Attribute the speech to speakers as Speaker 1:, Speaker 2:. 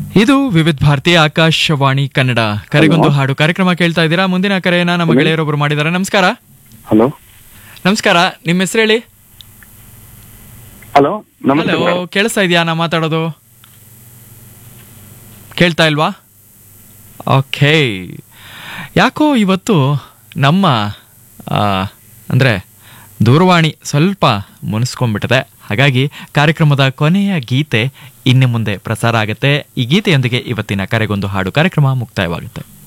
Speaker 1: ಇದು ವಿವಿಧ ಭಾರತಿ ಆಕಾಶವಾಣಿ ಕನ್ನಡ ಕರೆಗೊಂದು ಹಾಡು ಕಾರ್ಯಕ್ರಮ ಕೇಳ್ತಾ ಇದ್ದೀರಾ ಮುಂದಿನ ಕರೆಯನ್ನ ನಮ್ಮ ಗೆಳೆಯರೊಬ್ರು ಮಾಡಿದ್ದಾರೆ ನಮಸ್ಕಾರ
Speaker 2: ಹಲೋ
Speaker 1: ನಮಸ್ಕಾರ ನಿಮ್ಮ ಹೆಸರು ಹೇಳಿ
Speaker 2: ಹಲೋ ನಮಸ್ತೆ
Speaker 1: ಹಲೋ ಕೇಳಿಸ್ತಾ ಇದೆಯಾ ನಾ ಮಾತಾಡೋದು ಕೇಳ್ತಾ ಇಲ್ವಾ ಓಕೆ ಯಾಕೋ ಇವತ್ತು ನಮ್ಮ ಆ, ಅಂದ್ರೆ ದೂರವಾಣಿ ಸ್ವಲ್ಪ ಮುನಿಸ್ಕೊಂಡ್ಬಿಟ್ಟಿದೆ ಹಾಗಾಗಿ ಕಾರ್ಯಕ್ರಮದ ಕೊನೆಯ ಗೀತೆ ಇನ್ನು ಮುಂದೆ ಪ್ರಸಾರ ಆಗುತ್ತೆ ಈ ಗೀತೆಯೊಂದಿಗೆ ಇವತ್ತಿನ ಕರೆಗೊಂದು ಹಾಡು ಕಾರ್ಯಕ್ರಮ ಮುಕ್ತಾಯವಾಗುತ್ತೆ